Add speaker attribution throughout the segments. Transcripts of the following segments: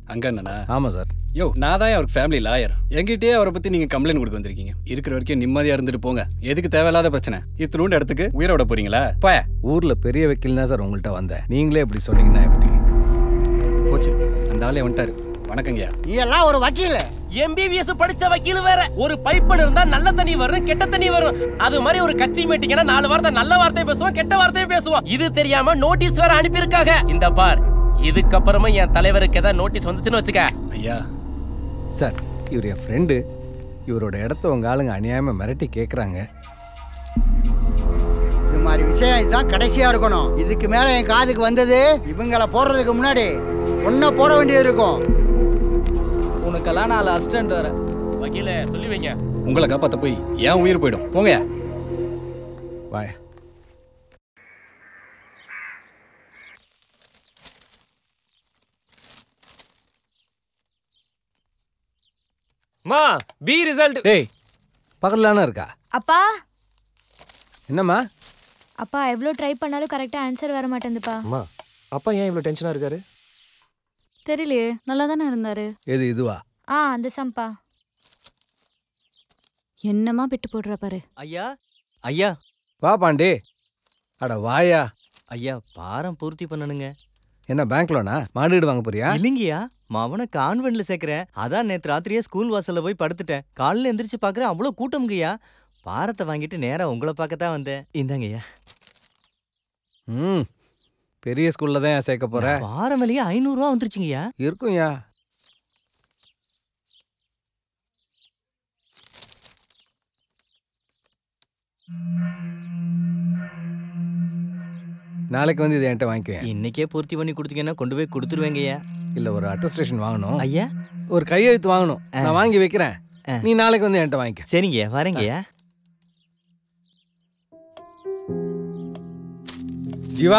Speaker 1: அங்க என்னண்ணா
Speaker 2: ஆமாம் சார்
Speaker 1: யோ நான் தான் அவருக்கு ஃபேமிலி லாயர் என்கிட்டயே அவரை பத்தி நீங்க கம்ப்ளைண்ட் கொடுக்க வந்திருக்கீங்க இருக்கிற வரைக்கும் நிம்மதியா இருந்துட்டு போங்க எதுக்கு தேவையில்லாத பிரச்சனை இத்தினூண்டு இடத்துக்கு உயிரை விட போறீங்களா போய
Speaker 2: ஊரில் பெரிய வக்கீல் தான் சார் உங்கள்கிட்ட வந்தேன் நீங்களே இப்படி சொன்னீங்கன்னா எப்படி
Speaker 1: போச்சு அந்த ஆளே வந்துட்டாரு வணக்கங்கய்யா
Speaker 3: நீ எல்லாம் ஒரு வக்கீல்
Speaker 4: எம்பிபிஎஸ் படிச்ச வக்கீல் வேற ஒரு பைப்பன் இருந்தா நல்ல தண்ணி வரும் கெட்ட தண்ணி வரும் அது மாதிரி ஒரு கட்சி மீட்டிங்னா நாலு வார்த்தை நல்ல வார்த்தையை பேசுவோம் கெட்ட வார்த்தையை பேசுவோம் இது தெரியாம நோட்டீஸ் வேற அனுப்பியிருக்காங்க இந்த பார் இதுக்கப்புறமா என் தலைவருக்கு ஏதாவது நோட்டீஸ் வந்துச்சுன்னு வச்சுக்க
Speaker 1: ஐயா
Speaker 2: சார் இவர் என் ஃப்ரெண்டு இவரோட இடத்த உங்கள் ஆளுங்க அநியாயமாக மிரட்டி கேட்குறாங்க
Speaker 3: இது மாதிரி விஷயம் இதுதான் கடைசியா இருக்கணும் இதுக்கு மேல என் காதுக்கு வந்தது இவங்கள போடுறதுக்கு முன்னாடி ஒன்ன போட வேண்டியது இருக்கும்
Speaker 5: உனக்கெல்லாம் நாலு அசிஸ்டன்ட் வர
Speaker 4: வக்கீல சொல்லி வைங்க
Speaker 1: உங்களை காப்பாத்த போய் ஏன் உயிர் போயிடும் போங்கயா
Speaker 2: வாயா
Speaker 6: மா பி ரிசல்ட்
Speaker 2: டேய் பக்கத்துல தானே இருக்கா
Speaker 7: அப்பா
Speaker 2: என்னம்மா
Speaker 7: அப்பா எவ்வளோ ட்ரை பண்ணாலும் கரெக்டாக ஆன்சர் வர மாட்டேங்குதுப்பா
Speaker 6: அம்மா அப்பா ஏன் இவ்வளோ டென்ஷனாக இருக்காரு
Speaker 7: தெரியலையே நல்லா தானே இருந்தாரு
Speaker 2: எது இதுவா
Speaker 7: ஆ அந்த சம்பா என்னமா பிட்டு போடுற பாரு
Speaker 8: ஐயா ஐயா
Speaker 2: வா பாண்டி அட வாயா
Speaker 8: ஐயா பாரம் பூர்த்தி பண்ணணுங்க
Speaker 2: என்ன பேங்க் லோனா மாடுகிடு வாங்க போறியா
Speaker 8: இல்லைங்கய்யா மவனை கான்வென்ட்ல சேர்க்கிறேன் அதான் நேத்து ராத்திரியே ஸ்கூல் வாசல்ல போய் படுத்துட்டேன் காலையில எந்திரிச்சு பாக்குறேன் அவ்வளோ கூட்டம்ங்கய்யா பாரத்தை வாங்கிட்டு நேரா உங்களை பார்க்கத்தான் வந்தேன் இந்தாங்கய்யா
Speaker 2: ம் பெரிய ஸ்கூல்ல தான் ஏன் சேர்க்க போற
Speaker 8: வாரம் விலையே ஐநூறுரூவா வந்துருச்சுங்கய்யா
Speaker 2: இருக்கும்யா நாளைக்கு வந்து இதை என்கிட்ட வாங்கிக்குவேன்
Speaker 8: இன்னைக்கே பூர்த்தி பண்ணி கொடுத்தீங்கன்னா கொண்டு போய் கொடுத்துருவேங்கய்யா
Speaker 2: இல்ல ஒரு அட்டஸ்டேஷன் வாங்கணும்
Speaker 8: ஐயா
Speaker 2: ஒரு கையெழுத்து வாங்கணும்
Speaker 8: ஆ.
Speaker 2: நான் வாங்கி வைக்கிறேன்
Speaker 8: ஆ.
Speaker 2: நீ நாளைக்கு வந்து என்கிட்ட வாங்கிக்க
Speaker 8: சரிங்கய்யா வரேங்கய்யா
Speaker 2: ஜீவா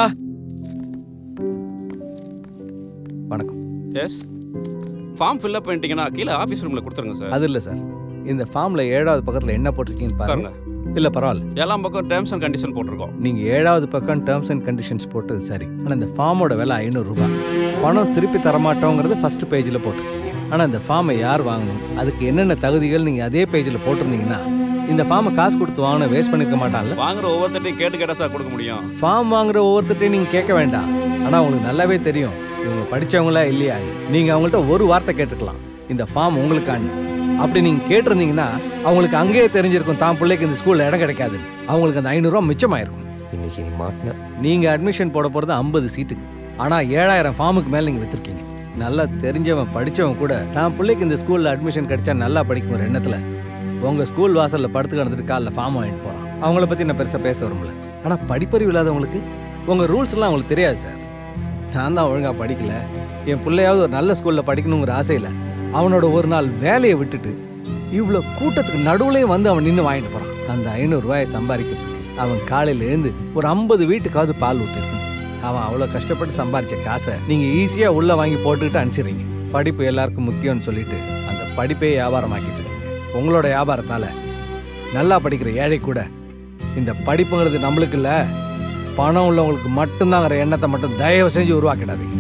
Speaker 2: வணக்கம்
Speaker 9: எஸ் ஃபார்ம் ஃபில்அப் பண்ணிட்டீங்கன்னா கீழே ஆஃபீஸ் ரூமில் கொடுத்துருங்க சார்
Speaker 2: அது இல்லை சார் இந்த ஃபார்ம்ல ஏழாவது பக்கத்தில் என்ன போட்டிருக்கீங்கன்னு பாருங்க
Speaker 9: பாருங்க
Speaker 2: இல்லை பரவாயில்ல
Speaker 9: எல்லாம் பக்கம் டேர்ம்ஸ் அண்ட் கண்டிஷன் போட்டிருக்கோம்
Speaker 2: நீங்க ஏழாவது பக்கம் டேர்ம்ஸ் அண்ட் கண்டிஷன்ஸ் போட்டது சரி ஆனா இந்த ஃபார்மோட விலை ஐநூறு ரூபாய் பணம் திருப்பி தரமாட்டோங்கிறது ஃபர்ஸ்ட் பேஜில் போட்டிருக்கீங்க ஆனா இந்த ஃபார்மை யார் வாங்கணும் அதுக்கு என்னென்ன தகுதிகள் நீங்க அதே பேஜில் போட்டிருந்தீங்கன்னா இந்த ஃபார்மை காசு கொடுத்து வாங்கின வேஸ்ட் பண்ணிருக்க மாட்டான்ல
Speaker 9: வாங்குற ஒவ்வொருத்தட்டையும் கேட்டு கேட்டா சார் கொடுக்க முடியும்
Speaker 2: ஃபார்ம் வாங்குற ஒவ்வொருத்தட்டையும் நீங்க கேட்க வேண்டாம் ஆனா உங்களுக்கு நல்லாவே தெரியும் இவங்க படிச்சவங்களா இல்லையா நீங்க அவங்கள்ட்ட ஒரு வார்த்தை கேட்டுக்கலாம் இந்த ஃபார்ம் உங்களுக்கான அப்படி நீங்க கேட்டிருந்தீங்கன்னா அவங்களுக்கு அங்கேயே தெரிஞ்சிருக்கும் தான் பிள்ளைக்கு இந்த ஸ்கூல்ல இடம் கிடைக்காது அவங்களுக்கு அந்த ஐநூறுரூவா மிச்சமாயிருக்கும்
Speaker 6: இன்னைக்கு நீ மாட்டின
Speaker 2: நீங்க அட்மிஷன் போட போறது ஐம்பது சீட்டுக்கு ஆனா ஏழாயிரம் ஃபார்முக்கு மேல நீங்க வித்திருக்கீங்க நல்லா தெரிஞ்சவன் படிச்சவன் கூட தான் பிள்ளைக்கு இந்த ஸ்கூல்ல அட்மிஷன் கிடைச்சா நல்லா படிக்கும் ஒரு எண்ணத்துல உங்க ஸ்கூல் வாசல்ல படுத்து கிடந்துட்டு காலைல ஃபார்ம் வாங்கிட்டு போறான் அவங்கள பத்தி நான் பெருசா பேச வரும்ல ஆனா படிப்பறிவு இல்லாதவங்களுக்கு உங்க ரூல்ஸ் எல்லாம் அவங்களுக்கு தெரியாது சார் நான் தான் ஒழுங்கா படிக்கல என் பிள்ளையாவது ஒரு நல்ல ஸ்கூல்ல படிக்கணுங்கிற ஆசையில அவனோட ஒரு நாள் வேலையை விட்டுட்டு இவ்வளோ கூட்டத்துக்கு நடுவுலயே வந்து அவன் நின்று வாங்கிட்டு போறான் அந்த ஐநூறு ரூபாயை சம்பாதிக்கிறதுக்கு அவன் காலையில எழுந்து ஒரு ஐம்பது வீட்டுக்காவது பால் ஊற்றிருக்கணும் அவன் அவ்வளோ கஷ்டப்பட்டு சம்பாரிச்ச காசை நீங்கள் ஈஸியாக உள்ளே வாங்கி போட்டுக்கிட்டு அனுப்பிச்சிடுறீங்க படிப்பு எல்லாருக்கும் முக்கியம்னு சொல்லிட்டு அந்த படிப்பே வியாபாரமாக்கிட்டு உங்களோட வியாபாரத்தால் நல்லா படிக்கிற ஏழை கூட இந்த படிப்புங்கிறது நம்மளுக்கு இல்லை பணம் உள்ளவங்களுக்கு மட்டும்தாங்கிற எண்ணத்தை மட்டும் தயவு செஞ்சு உருவாக்கிடாதீங்க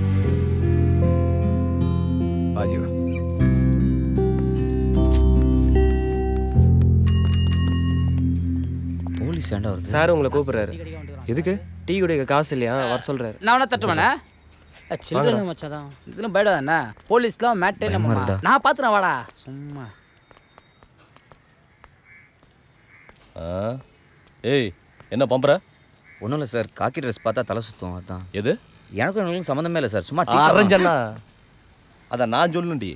Speaker 2: வாஜிவா
Speaker 8: போலீஸ் ஏண்டா வருது
Speaker 6: சார் உங்களை கூப்பிடுறாரு எதுக்கு டீ குடிக்க காசு இல்லையா வர சொல்றாரு
Speaker 5: நான் வேணா தட்டுவேண்ணே சில்லறை
Speaker 6: வாங்கடா.
Speaker 5: மச்சாதான் இதெல்லாம் பயடாதாண்ணே போலீஸ்லாம் மேட்டே
Speaker 8: பயமா
Speaker 5: நம்ம
Speaker 8: இருக்குடா.
Speaker 5: நான் பார்த்துறேன் வாடா சும்மா
Speaker 10: ஏய் என்ன பம்புற
Speaker 8: ஒன்றும் இல்லை சார் காக்கி ட்ரெஸ் பார்த்தா தலை சுத்தம் அதான்
Speaker 10: எது
Speaker 8: எனக்கும் எங்களுக்கும் சம்மந்தமே இல்லை சார் சும்மா
Speaker 10: அரஞ்சண்ணா அதான் நான் சொல்லணும்டி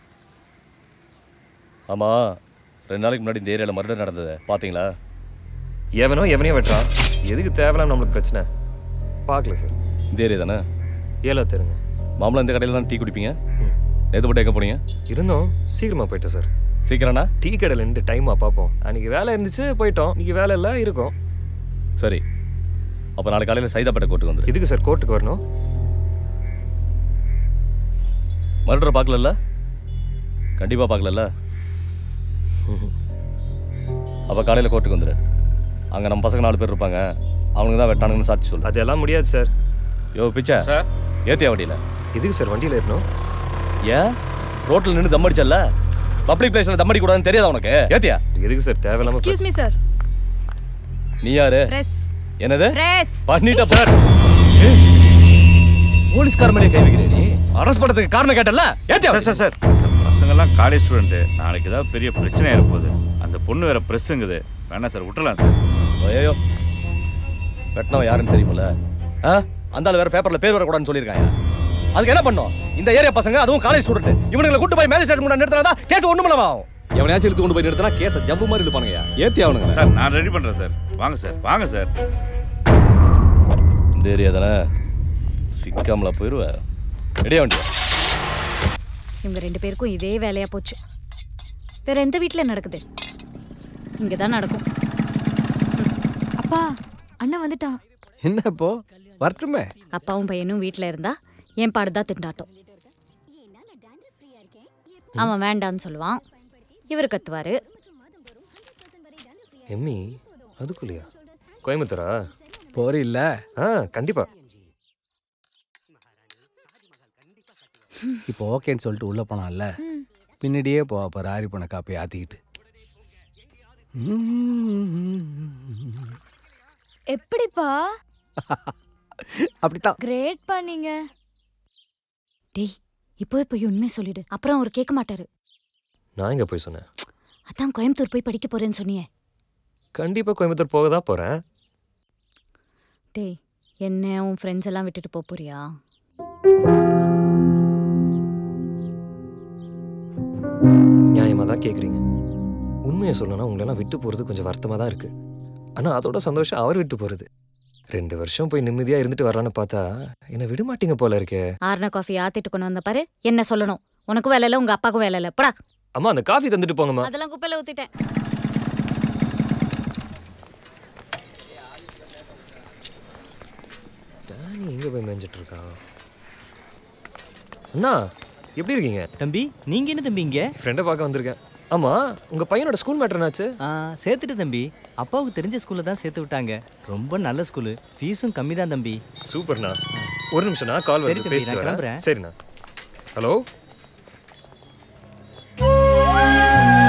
Speaker 10: ஆமா ரெண்டு நாளைக்கு முன்னாடி இந்த ஏரியாவில் மர்டர் நடந்தது பாத்தீங்களா
Speaker 6: எவனோ எவனையும் வெட்டுறான் எதுக்கு தேவையில்லாம் நம்மளுக்கு பிரச்சனை பார்க்கல சார்
Speaker 10: இந்த ஏரியா தானே
Speaker 6: ஏழோ தெரியுங்க
Speaker 10: மாமலாம் இந்த கடையில் தான் டீ குடிப்பீங்க நேற்று மட்டும் எங்கே போனீங்க
Speaker 6: இருந்தோம் சீக்கிரமா போயிட்டோம் சார்
Speaker 10: சீக்கிரம்ண்ணா
Speaker 6: டீ கடையில் நின்று டைமாக பார்ப்போம் அன்னைக்கு வேலை இருந்துச்சு போயிட்டோம் இன்னைக்கு வேலை இல்லை இருக்கும்
Speaker 10: சரி அப்போ நாளைக்கு காலையில் சைதாப்பேட்டை கோர்ட்டுக்கு வந்துரு
Speaker 6: எதுக்கு சார் கோர்ட்டுக்கு வரணும்
Speaker 10: மர்டர் பார்க்கலல்ல கண்டிப்பாக பார்க்கலல்ல அப்போ காலையில் கோர்ட்டுக்கு வந்துரு அங்கே நம்ம பசங்க நாலு பேர் இருப்பாங்க அவனுக்கு தான் வெட்டானுங்கன்னு சாட்சி சொல்லு
Speaker 6: அதெல்லாம் முடியாது சார்
Speaker 10: யோ பிச்சா
Speaker 9: சார்
Speaker 10: ஏத்தியா வண்டியில்
Speaker 6: எதுக்கு சார் வண்டியில் ஏறணும்
Speaker 10: ஏன் ரோட்ல நின்று தம் அடிச்சல்ல பப்ளிக் பிளேஸ்ல தம் அடிக்க கூடாதுன்னு தெரியாதா உனக்கு ஏத்தியா
Speaker 6: எதுக்கு சார் தேவையில்லாம
Speaker 11: எக்ஸ்கியூஸ் மீ சார்
Speaker 10: நீ யாரு
Speaker 11: பிரஸ்
Speaker 10: என்னது
Speaker 11: பிரஸ்
Speaker 10: பண்ணிட்ட சார் போலீஸ்கார மேலே கை வைக்கிறே நீ அரெஸ்ட் பண்ணதுக்கு காரணம் கேட்டல ஏத்தியா
Speaker 12: சார் சார் சார் பசங்கெல்லாம் காலேஜ் ஸ்டூடெண்ட்டு நாளைக்கு ஏதாவது பெரிய பிரச்சனை இருப்போகுது அந்த பொண்ணு வேற ப்ரெஸ்ஸுங்குது வேணாம் சார் விட்டுறலாம் சார்
Speaker 10: ஐயோ வெட்டினவன் யாருன்னு தெரியுமில்ல ஆ அந்த ஆள் வேற பேப்பர்ல பேர் வரக்கூடாதுன்னு சொல்லியிருக்காங்க அதுக்கு என்ன பண்ணோம் இந்த ஏரியா பசங்க அதுவும் காலேஜ் ஸ்டூடெண்ட் இவனுங்களை கூட்டு போய் மேஜிஸ்ட்ரேட் முன்னாடி நிறுத்தினா கேஸ் ஒண்ணுமில்லமா ஆகும்
Speaker 13: எவனையாச்சும் இழுத்து கொண்டு போய் நிறுத்தினா கேஸை ஜம்பு மாதிரி இழுப்பானுங்க ஏத்தி அவனுங்க
Speaker 12: சார் நான் ரெடி பண்ணுறேன் சார் வாங்க சார் வாங்க சார்
Speaker 10: இந்த ஏரியா தானே சிக்காமல போயிடுவேன் ரெடியா வண்டியா
Speaker 14: இவங்க ரெண்டு பேருக்கும் இதே வேலையா போச்சு வேற எந்த வீட்ல நடக்குது இங்க தான் நடக்கும்
Speaker 7: அப்பா அண்ணன் வந்துட்டான்
Speaker 2: என்ன இப்போ வரட்டுமே
Speaker 14: அப்பாவும் பையனும் வீட்ல இருந்தா என் பாடுதான் திண்டாட்டம் அவன் வேண்டான்னு சொல்லுவான் இவர் கத்துவாரு
Speaker 6: எம்மி அதுக்குள்ளயா கோயம்புத்தூரா
Speaker 2: போறீல்ல
Speaker 6: ஆ கண்டிப்பா
Speaker 2: இப்போ ஓகேன்னு சொல்லிட்டு உள்ள போனான்ல பின்னாடியே போ அப்போ ராரி பண்ண காப்பி ஆத்திக்கிட்டு
Speaker 7: எப்படிப்பா
Speaker 2: அப்படித்தான்
Speaker 7: கிரேட் பண்ணீங்க
Speaker 14: டேய் இப்போ போய் உண்மை சொல்லிடு அப்புறம் அவர் கேட்க மாட்டாரு
Speaker 6: நான் எங்க போய் சொன்னேன்
Speaker 14: அதான் கோயம்புத்தூர் போய் படிக்க போறேன்னு சொன்னியே
Speaker 6: கண்டிப்பா கோயம்புத்தூர் போக தான் போறேன்
Speaker 14: டேய் என்ன உன் ஃப்ரெண்ட்ஸ் எல்லாம் விட்டுட்டு போப் போறியா
Speaker 6: நியாயமா தான் கேக்குறீங்க உண்மையை சொல்லணும்னா உங்களெல்லாம் விட்டு போறது கொஞ்சம் வருத்தமா தான் இருக்கு ஆனா அதோட சந்தோஷம் அவர் விட்டு போறது ரெண்டு வருஷம் போய் நிம்மதியா இருந்துட்டு வரலான்னு பார்த்தா என்னை விட மாட்டீங்க போல இருக்கே
Speaker 14: ஆறுன காஃபி ஆத்திட்டு கொண்டு வந்த பாரு என்ன சொல்லணும் உனக்கும் வேலை இல்லை உங்க அப்பாவுக்கும் வேலை இல்லை போடா
Speaker 6: அம்மா அந்த காஃபி தந்துட்டு போங்கம்மா
Speaker 14: அதெல்லாம் குப்பையில ஊத்திட்டேன்
Speaker 6: டேனி எங்க போய் மேய்ஞ்சிட்டு இருக்கான் அண்ணா எப்படி இருக்கீங்க
Speaker 8: தம்பி நீங்க என்ன தம்பி இங்க
Speaker 6: ஃப்ரெண்டை பார்க்க வந்திருக்கேன் ஆமா உங்க பையனோட ஸ்கூல் மேட்டர் என்னாச்சு
Speaker 8: ஆ, சேர்த்துட்டு தம்பி அப்பாவுக்கு தெரிஞ்ச ஸ்கூல்ல தான் சேர்த்து விட்டாங்க ரொம்ப நல்ல ஸ்கூலு ஃபீஸும் கம்மி தான் தம்பி
Speaker 6: சூப்பர்ண்ணா ஒரு நிமிஷம் நான் கால்
Speaker 8: சரி
Speaker 6: வந்து
Speaker 8: தம்பி,
Speaker 6: பேசிட்டு
Speaker 8: நான்
Speaker 6: வரேன்
Speaker 8: கிளம்புறேன்.
Speaker 6: சரிண்ணா ஹலோ